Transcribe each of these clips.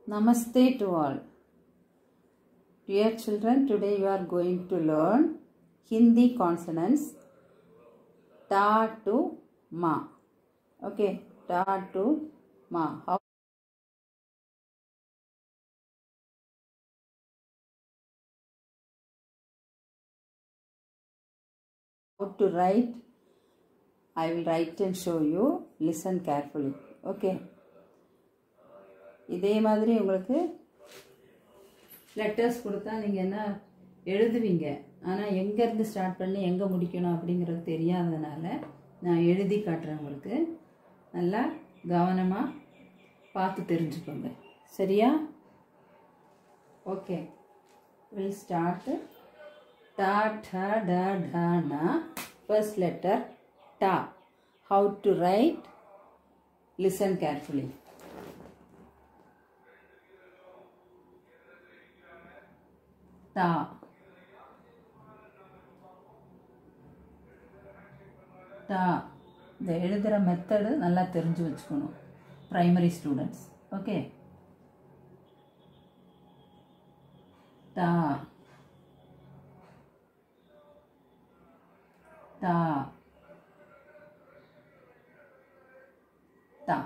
Namaste to all. Dear children, today you are going to learn Hindi consonants ta to ma. Okay, ta to ma. How how to write I will write and show you. Listen carefully. Okay. இதே மாதிரி உங்களுக்கு letters கொடுத்தா நீங்கள் என்ன எழுதுவீங்க ஆனால் எங்கேருந்து start பண்ணி எங்கே முடிக்கணும் அப்படிங்கிறது தெரியாததுனால நான் எழுதி காட்டுறேன் உங்களுக்கு நல்லா கவனமாக பார்த்து தெரிஞ்சுக்கோங்க சரியா ஓகே வில் ஸ்டார்ட் டா ட ட டனா ஃபர்ஸ்ட் லெட்டர் டா how to write listen carefully டா டா இந்த எழுதுகிற மெத்தடு நல்லா தெரிஞ்சு வச்சுக்கணும் ப்ரைமரி ஸ்டூடெண்ட்ஸ் ஓகே டா டா டா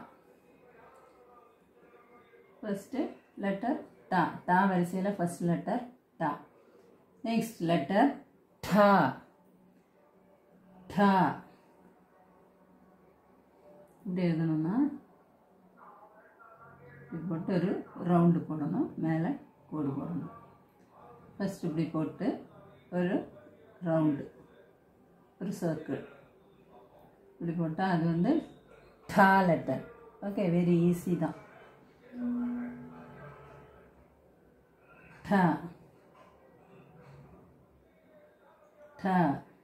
ஃபஸ்ட்டு லெட்டர் டா டா வரிசையில் ஃபஸ்ட் லெட்டர் டா நெக்ஸ்ட் லெட்டர் டா டா இப்படி எழுதணும்னா இப்படி போட்டு ஒரு ரவுண்டு போடணும் மேலே கோடு போடணும் ஃபஸ்ட் இப்படி போட்டு ஒரு ரவுண்டு ஒரு சர்க்கிள் இப்படி போட்டால் அது வந்து டா லெட்டர் ஓகே வெரி ஈஸி தான் டா டா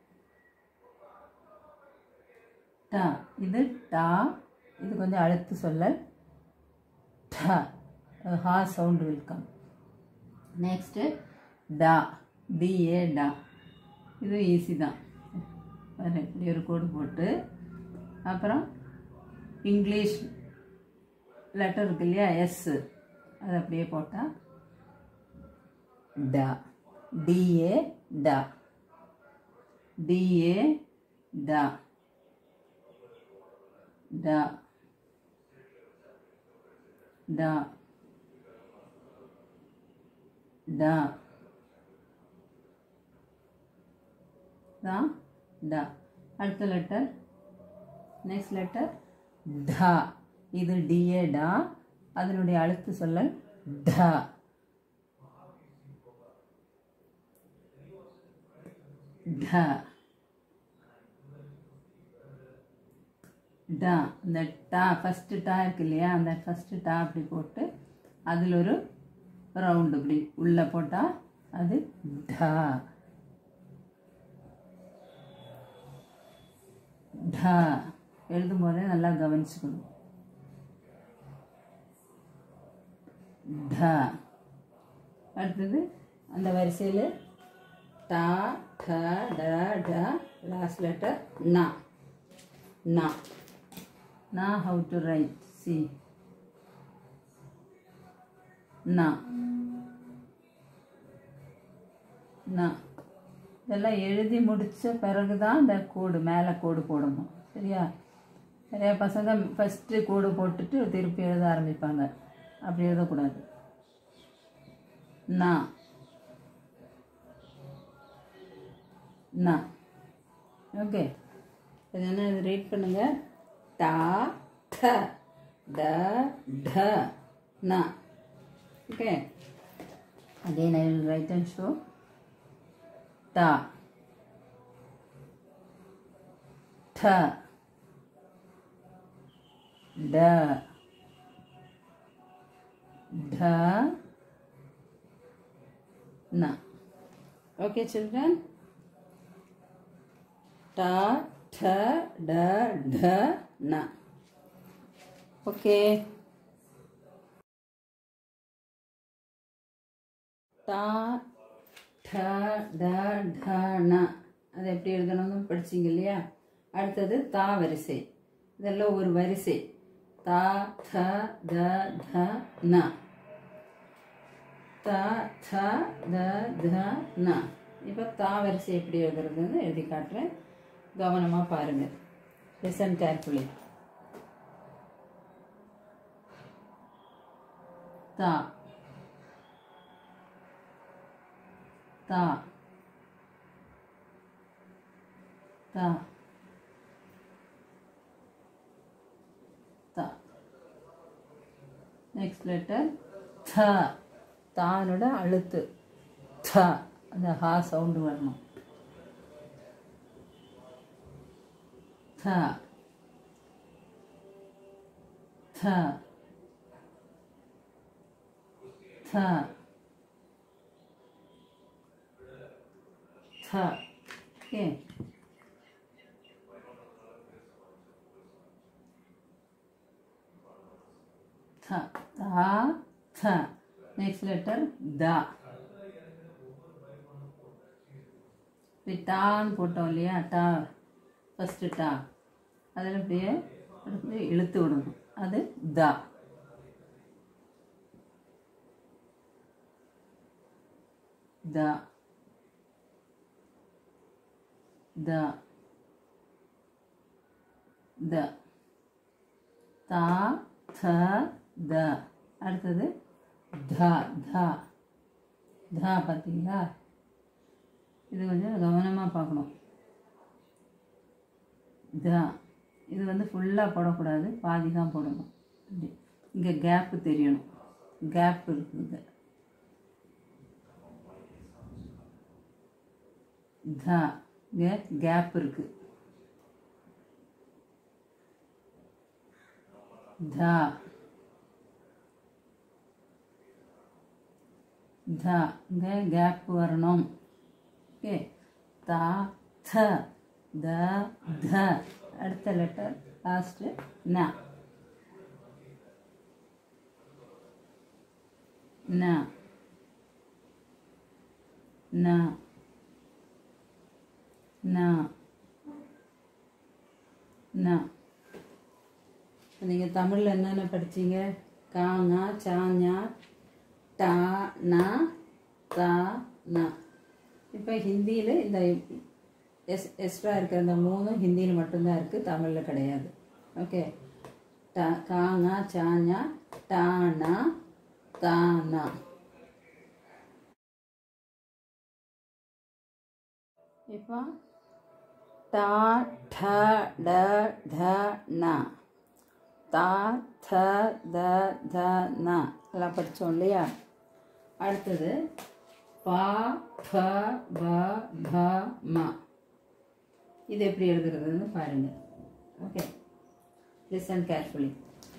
டா இது டா இது கொஞ்சம் அழுத்து சொல்லல் டா ஹா சவுண்ட் வில் கம் நெக்ஸ்ட்டு டா டிஏ டா இது ஈஸி தான் இப்படி ஒரு கோடு போட்டு அப்புறம் இங்கிலீஷ் லெட்டர் இருக்கு இல்லையா எஸ் அது அப்படியே போட்டால் டா டிஏ டா டிஏ டா டா டா டா தான் டா அடுத்த லெட்டர் நெக்ஸ்ட் லெட்டர் டா இது டிஏ டா அதனுடைய அழுத்து சொல்லல் டா டா டா இந்த டா ஃபஸ்ட்டு டா இருக்கு இல்லையா அந்த ஃபஸ்ட்டு டா அப்படி போட்டு அதில் ஒரு ரவுண்டு இப்படி உள்ளே போட்டால் அது டா டா எழுதும் போதே நல்லா கவனிச்சுக்கணும் டா அடுத்தது அந்த வரிசையில் டா ட ட ட லாஸ்ட் லெட்டர் நா நா நா ஹவு டு ரைட் சி நா நா இதெல்லாம் எழுதி முடித்த பிறகு தான் இந்த கோடு மேலே கோடு போடணும் சரியா நிறையா பசங்க ஃபஸ்ட்டு கோடு போட்டுட்டு திருப்பி எழுத ஆரம்பிப்பாங்க அப்படி எழுதக்கூடாது நா நா ஓகே இது என்ன இது ரீட் பண்ணுங்க டா ட ட ட நா okay again I will write and show ta ठ ड ढ न okay children ta ठ ड ढ न okay ta ட ட ட ந அது எப்படி எழுதணும்னு படிச்சிங்க இல்லையா அடுத்தது தா வரிசை இதெல்லாம் ஒரு வரிசை தா த த த ந த த த த ந இப்போ தா வரிசை எப்படி எழுதுறதுன்னு எழுதி காட்டுறேன் கவனமாக பாருங்கள் லிசன் கேர்ஃபுல்லி தா தா தா தா நெக்ஸ்ட் லெட்டர் த தானோட அழுத்து த அந்த ஹா சவுண்டு வரணும் த த த த ஓகே த தா த நெக்ஸ்ட் லெட்டர் தா இப்போ டான்னு போட்டோம் இல்லையா டா ஃபஸ்ட்டு டா அதில் அப்படியே அப்படியே இழுத்து விடணும் அது தா தா த த தா த த அடுத்தது த த த பார்த்தீங்களா இது கொஞ்சம் கவனமாக பார்க்கணும் த இது வந்து ஃபுல்லாக போடக்கூடாது பாதி தான் போடணும் இப்படி இங்கே கேப்பு தெரியணும் கேப் இருக்குது த இங்கே கேப் இருக்குது த த இங்கே கேப் வரணும் ஓகே தா த த த அடுத்த லெட்டர் லாஸ்ட்டு ந ந ந ந ந நீங்கள் தமிழில் என்னென்ன படிச்சீங்க காங்கா சாஞா டா நா தா நா இப்போ ஹிந்தியில் இந்த எஸ் எக்ஸ்ட்ரா இருக்கிற இந்த மூணும் ஹிந்தியில் மட்டும்தான் இருக்குது தமிழில் கிடையாது ஓகே டா காங்கா சாஞா டானா தானா இப்போ டா ட ட த ந தா த த த ந எல்லாம் படித்தோம் இல்லையா அடுத்தது பா ப ப ப ம இது எப்படி எழுதுறதுன்னு பாருங்க ஓகே லிசன் கேர்ஃபுல்லி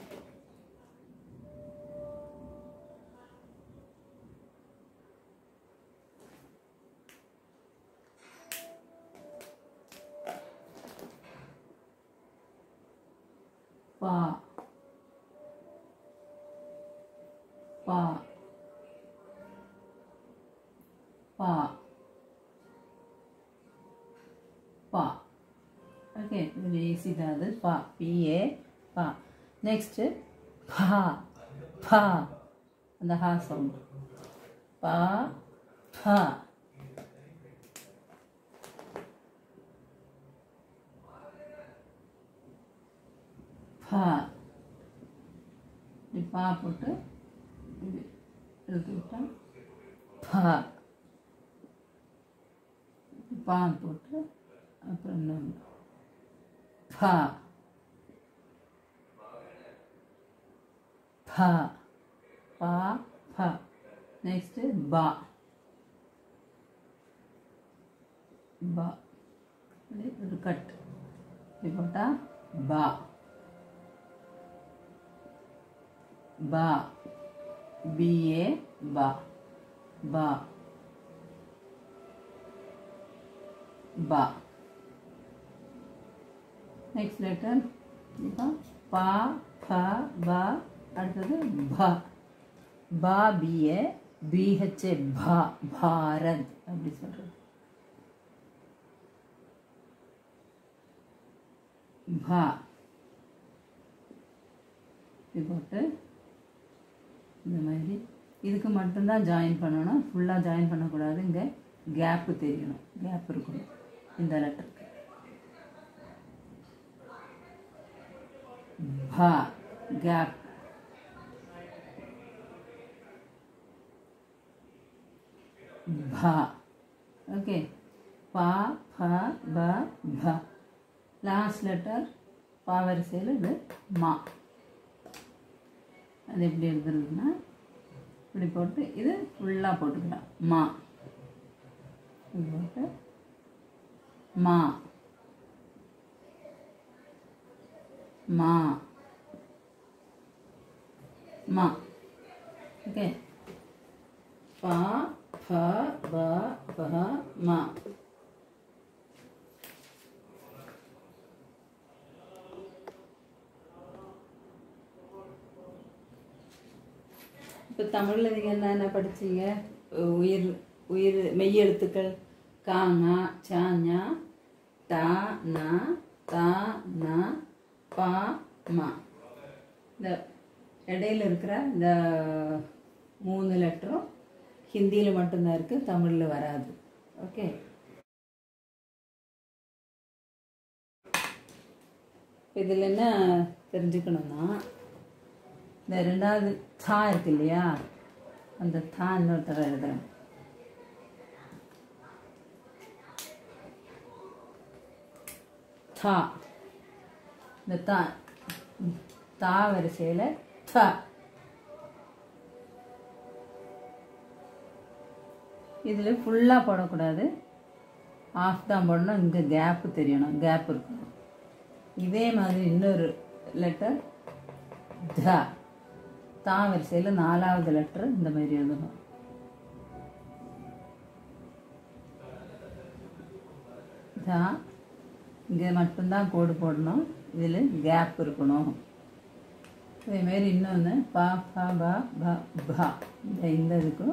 பா பா பா பா ஓகே இது ஈஸி தான் அது பா பிஏ பா நெக்ஸ்ட்டு பா பா அந்த ஹா சவுண்ட் பா பா பா இப்படி பா போட்டு இப்படி இழுத்து விட்டா பா இப்படி பா போட்டு அப்புறம் இன்னொன்று பா பா பா பா நெக்ஸ்ட்டு பா பா இப்படி ஒரு கட் இப்படி போட்டால் பா பா பிஏ பா பா பா நெக்ஸ்ட் லெட்டர் இப்போ பா ப பா அடுத்தது ப பா பிஏ பிஹெச்ஏ பா பாரத் அப்படி சொல்கிறது பா இப்படி போட்டு இந்த மாதிரி இதுக்கு மட்டும்தான் ஜாயின் பண்ணணும் ஃபுல்லாக ஜாயின் பண்ணக்கூடாது இங்கே கேப்பு தெரியணும் கேப் இருக்கணும் இந்த லெட்டருக்கு பா கேப் பா ஓகே பா ப ப ப லாஸ்ட் லெட்டர் பா வரிசையில் இது மா அது எப்படி எழுதுறதுன்னா இப்படி போட்டு இது ஃபுல்லாக போட்டுக்கலாம் மா இது போட்டு மா மா மா ஓகே பா ப ப ப மா இப்போ தமிழில் நீங்கள் என்ன என்ன படிச்சீங்க உயிர் உயிர் மெய்யெழுத்துக்கள் காங்கா சாஞா டா நா தா நா பா மா இந்த இடையில இருக்கிற இந்த மூணு லெட்டரும் ஹிந்தியில் மட்டும்தான் இருக்குது தமிழில் வராது ஓகே இதில் என்ன தெரிஞ்சுக்கணும்னா இந்த ரெண்டாவது தா இருக்கு இல்லையா அந்த தா இன்னொருத்தர எழுதுறேன் தா இந்த தா தா வரிசையில் த இதில் ஃபுல்லாக போடக்கூடாது ஆஃப் தான் போடணும் இங்கே கேப்பு தெரியணும் கேப் இருக்கணும் இதே மாதிரி இன்னொரு லெட்டர் த தா வரிசையில் நாலாவது லெட்டர் இந்த மாதிரி எழுதணும் தா இங்கே மட்டும்தான் கோடு போடணும் இதில் கேப் இருக்கணும் இதேமாரி இன்னொன்று பா பா பா பா பா இந்த இந்த இதுக்கும்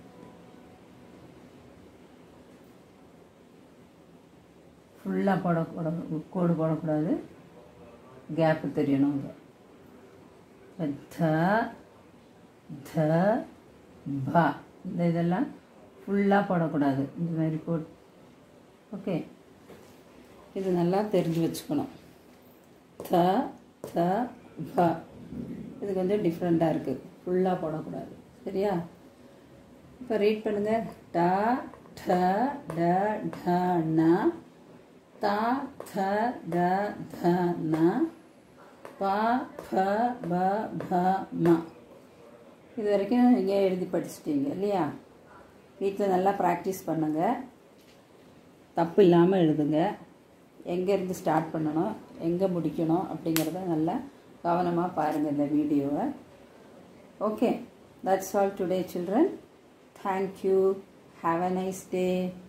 ஃபுல்லாக போடக்கூட கோடு போடக்கூடாது கேப்பு தெரியணும் இங்கே த த பா இந்த இதெல்லாம் ஃபுல்லாக போடக்கூடாது இந்த மாதிரி போட் ஓகே இது நல்லா தெரிஞ்சு வச்சுக்கணும் த த ப இது கொஞ்சம் டிஃப்ரெண்ட்டாக இருக்குது ஃபுல்லாக போடக்கூடாது சரியா இப்போ ரீட் பண்ணுங்கள் ட ட ட ட ந த த த த ந ப ப ப ப ம இது வரைக்கும் நீங்கள் எழுதி படிச்சிட்டீங்க இல்லையா வீட்டில் நல்லா ப்ராக்டிஸ் பண்ணுங்கள் தப்பு இல்லாமல் எழுதுங்க எங்கேருந்து ஸ்டார்ட் பண்ணணும் எங்கே முடிக்கணும் அப்படிங்கிறத நல்லா கவனமாக பாருங்கள் இந்த வீடியோவை okay that's all today children thank you have a nice day